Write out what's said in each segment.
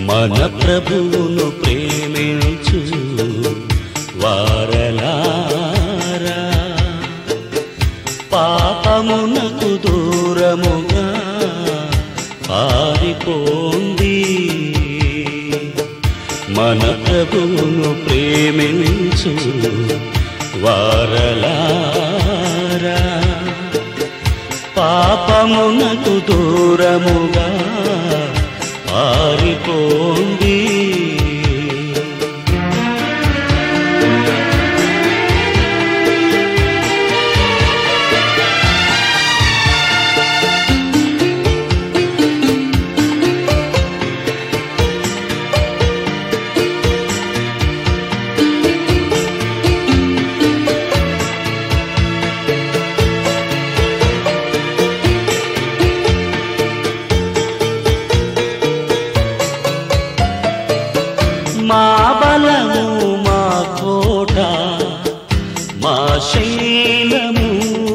మన ప్రభువును ప్రేమించు వారలారా పాపమునకు దూరముగా పారిపోండి మన ప్రభువును ప్రేమించు వారలారా పాపమునకు దూరముగా పారిపోండి మా బలము మా కోట మా శైలము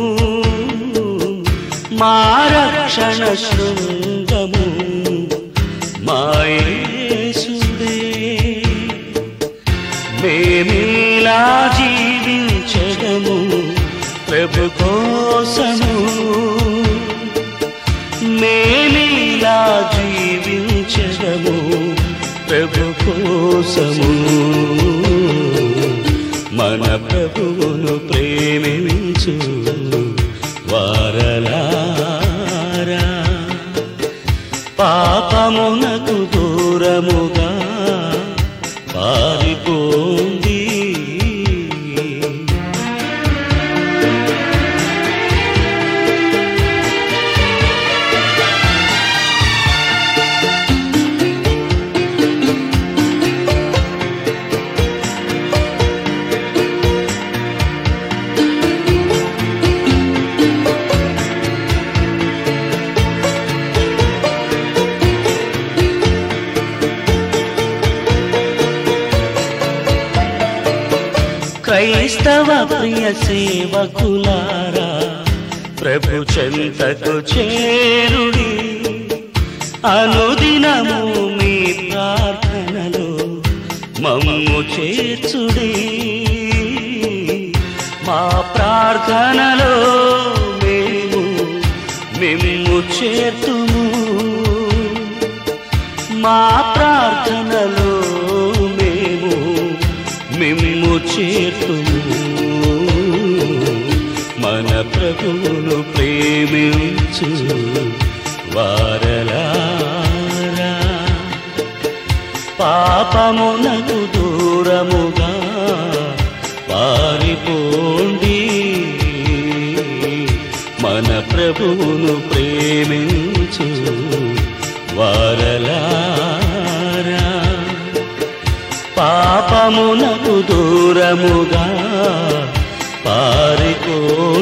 మా రక్షణ శృంగము మా యేసుడే మేమీలా జీవించడము ప్రభు కోసము మేమీలా జీవించడము ప్రభు కోసము మన ప్రభువును ప్రేమించు వారలారా పాపమునకు దూరముగా పారిపోండి క్రైస్తవ ప్రియ సేవకులారా ప్రభు చెంతకు చేరుడి అనుదినము మీ ప్రార్థనలో మమ్ము చేర్చుడి మా ప్రార్థనలో మేము మిమ్ము చేర్తుము మా ప్రార్థనలో మేము మిమ్ము చేర్తుము మన ప్రభువును ప్రేమించు వారలారా పాపమునకు దూరముగా పారిపోండి మన ప్రభువును ప్రేమించు వారలారా పాపమునకు దూరముగా పారిపో